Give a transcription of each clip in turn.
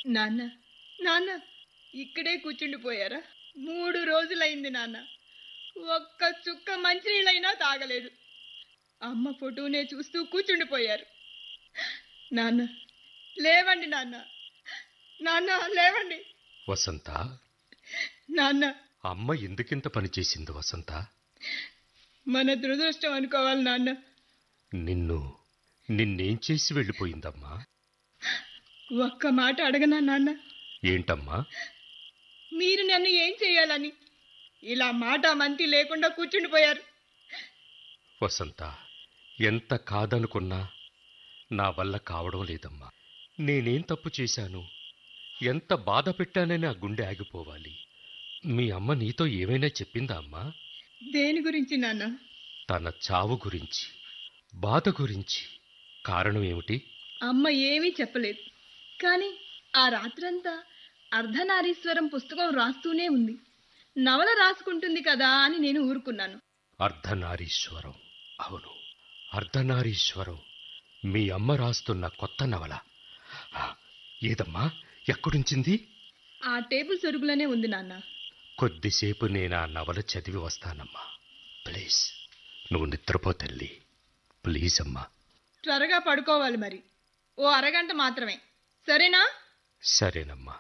నాన్న నాన్న ఇక్కడే కూర్చుండిపోయారా మూడు రోజులైంది నాన్న ఒక్క చుక్క మంచినీళ్ళైనా తాగలేదు అమ్మ ఫోటోనే చూస్తూ కూర్చుండిపోయారు నాన్న లేవండి నాన్న నాన్న లేవండి వసంత నాన్న అమ్మ ఎందుకింత పని చేసింది వసంత మన దురదృష్టం అనుకోవాలి నాన్న నిన్ను నిన్నేం చేసి వెళ్ళిపోయిందమ్మా ఒక్క మాట అడగనా నాన్న ఏంటమ్మా మీరు నన్ను ఏం చేయాలని ఇలా మాట మంతి లేకుండా కూర్చుండిపోయారు వసంత ఎంత కాదనుకున్నా నా వల్ల కావడం లేదమ్మా నేనేం తప్పు చేశాను ఎంత బాధ పెట్టానని ఆ గుండె ఆగిపోవాలి మీ అమ్మ నీతో ఏమైనా చెప్పిందా అమ్మా దేని గురించి నాన్న తన చావు గురించి బాధ గురించి కారణం ఏమిటి అమ్మ ఏమీ చెప్పలేదు కానీ ఆ రాత్రంతా అర్ధనారీశ్వరం పుస్తకం రాస్తూనే ఉంది నవల రాసుకుంటుంది కదా అని నేను ఊరుకున్నాను అర్ధనారీశ్వరం అవును అర్ధనారీశ్వరం మీ అమ్మ రాస్తున్న కొత్త నవల ఆ, ఏదమ్మా ఎక్కడుంచింది ఆ టేబుల్ సొరుగులోనే ఉంది నాన్న కొద్దిసేపు నేను ఆ నవల చదివి వస్తానమ్మా ప్లీజ్ నువ్వు నిద్రపో తల్లి ప్లీజ్ అమ్మా త్వరగా పడుకోవాలి మరి ఓ అరగంట మాత్రమే సరేనా సరేనమ్మా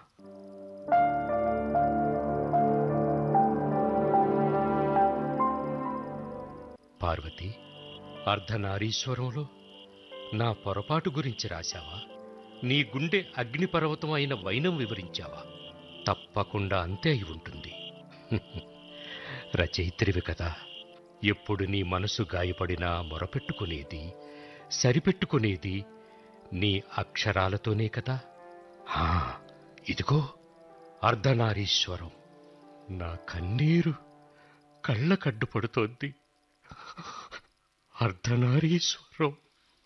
పార్వతి అర్ధనారీశ్వరంలో నా పొరపాటు గురించి రాశావా నీ గుండె అగ్నిపర్వతం అయిన వైనం వివరించావా తప్పకుండా అంతే అయి ఉంటుంది రచయిత్రివి కదా ఎప్పుడు నీ మనసు గాయపడినా మొరపెట్టుకునేది సరిపెట్టుకునేది నీ అక్షరాలతోనే కదా ఆ, ఇదిగో అర్ధనారీశ్వరం నా కన్నీరు కళ్ళ కడ్డుపడుతోంది అర్ధనారీశ్వరం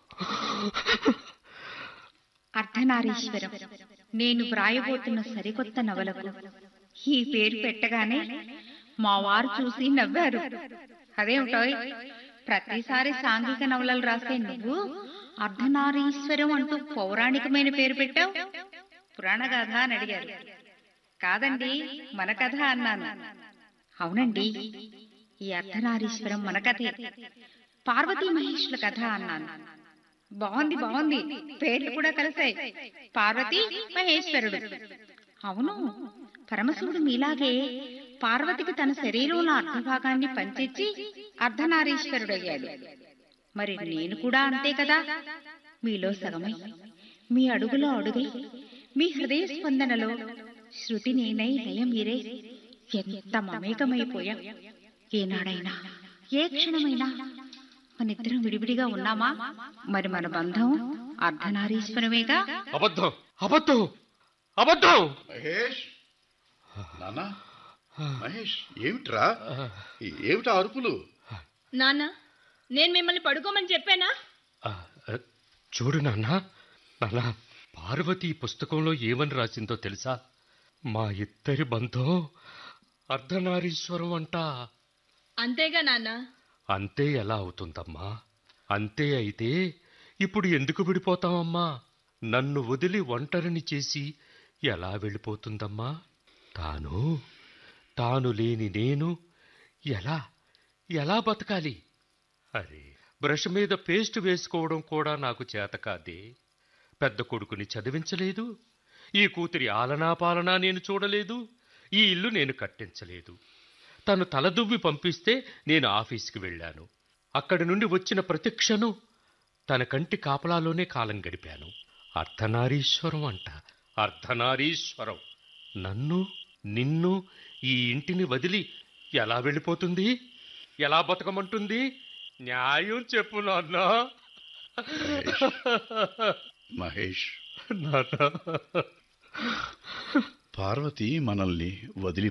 అర్ధనారీశ్వరం నేను వ్రాయబోతున్న సరికొత్త నవలకు ఈ పేరు పెట్టగానే మా వారు చూసి నవ్వారు అదేమిటో ప్రతిసారి సాంఘిక నవలలు రాసే నువ్వు అర్ధనారీశ్వరం అంటూ పౌరాణికమైన పేరు పెట్టావు పురాణ గాథ అని అడిగారు కాదండి మన కథ అన్నాను అవునండి ఈ అర్ధనారీశ్వరం మన కథే పార్వతీ మహేష్ల కథ అన్నాను బాగుంది బాగుంది పేర్లు కూడా కలిసాయి పార్వతి మహేశ్వరుడు అవును పరమశివుడు మీలాగే పార్వతికి తన శరీరంలో అర్ధభాగాన్ని పంచిచ్చి అర్ధనారీశ్వరుడయ్యాడు మరి నేను కూడా అంతే కదా మీలో సగమై మీ అడుగులో అడుగై మీ హృదయ స్పందనలో శృతి నేనై లయ మీరే ఎంత మమేకమైపోయా ఏనాడైనా ఏ క్షణమైనా మనిద్దరం విడివిడిగా ఉన్నామా మరి మన బంధం అర్ధనారీశ్వరమేగా అబద్ధం అబద్ధం అబద్ధం మహేష్ నాన్న మహేష్ ఏమిట్రా ఏమిటా అరుపులు నాన్న నేను మిమ్మల్ని పడుకోమని చెప్పానా ఆ, ఆ, చూడు నాన్న నాన్న పార్వతి ఈ పుస్తకంలో ఏమని రాసిందో తెలుసా మా ఇద్దరి బంధం అర్ధనారీశ్వరం అంట అంతేగా నాన్న అంతే ఎలా అవుతుందమ్మా అంతే అయితే ఇప్పుడు ఎందుకు విడిపోతామమ్మా నన్ను వదిలి ఒంటరిని చేసి ఎలా వెళ్ళిపోతుందమ్మా తాను తాను లేని నేను ఎలా ఎలా బతకాలి అరే బ్రష్ మీద పేస్ట్ వేసుకోవడం కూడా నాకు చేత కాదే పెద్ద కొడుకుని చదివించలేదు ఈ కూతురి ఆలనా పాలనా నేను చూడలేదు ఈ ఇల్లు నేను కట్టించలేదు తను తలదువ్వి పంపిస్తే నేను ఆఫీస్కి వెళ్ళాను అక్కడి నుండి వచ్చిన ప్రతి క్షణం తన కంటి కాపలాలోనే కాలం గడిపాను అర్ధనారీశ్వరం అంట అర్ధనారీశ్వరం నన్ను నిన్ను ఈ ఇంటిని వదిలి ఎలా వెళ్ళిపోతుంది ఎలా బతకమంటుంది న్యాయం చెప్పు నాన్న మహేష్ నాన్న పార్వతి మనల్ని వదిలి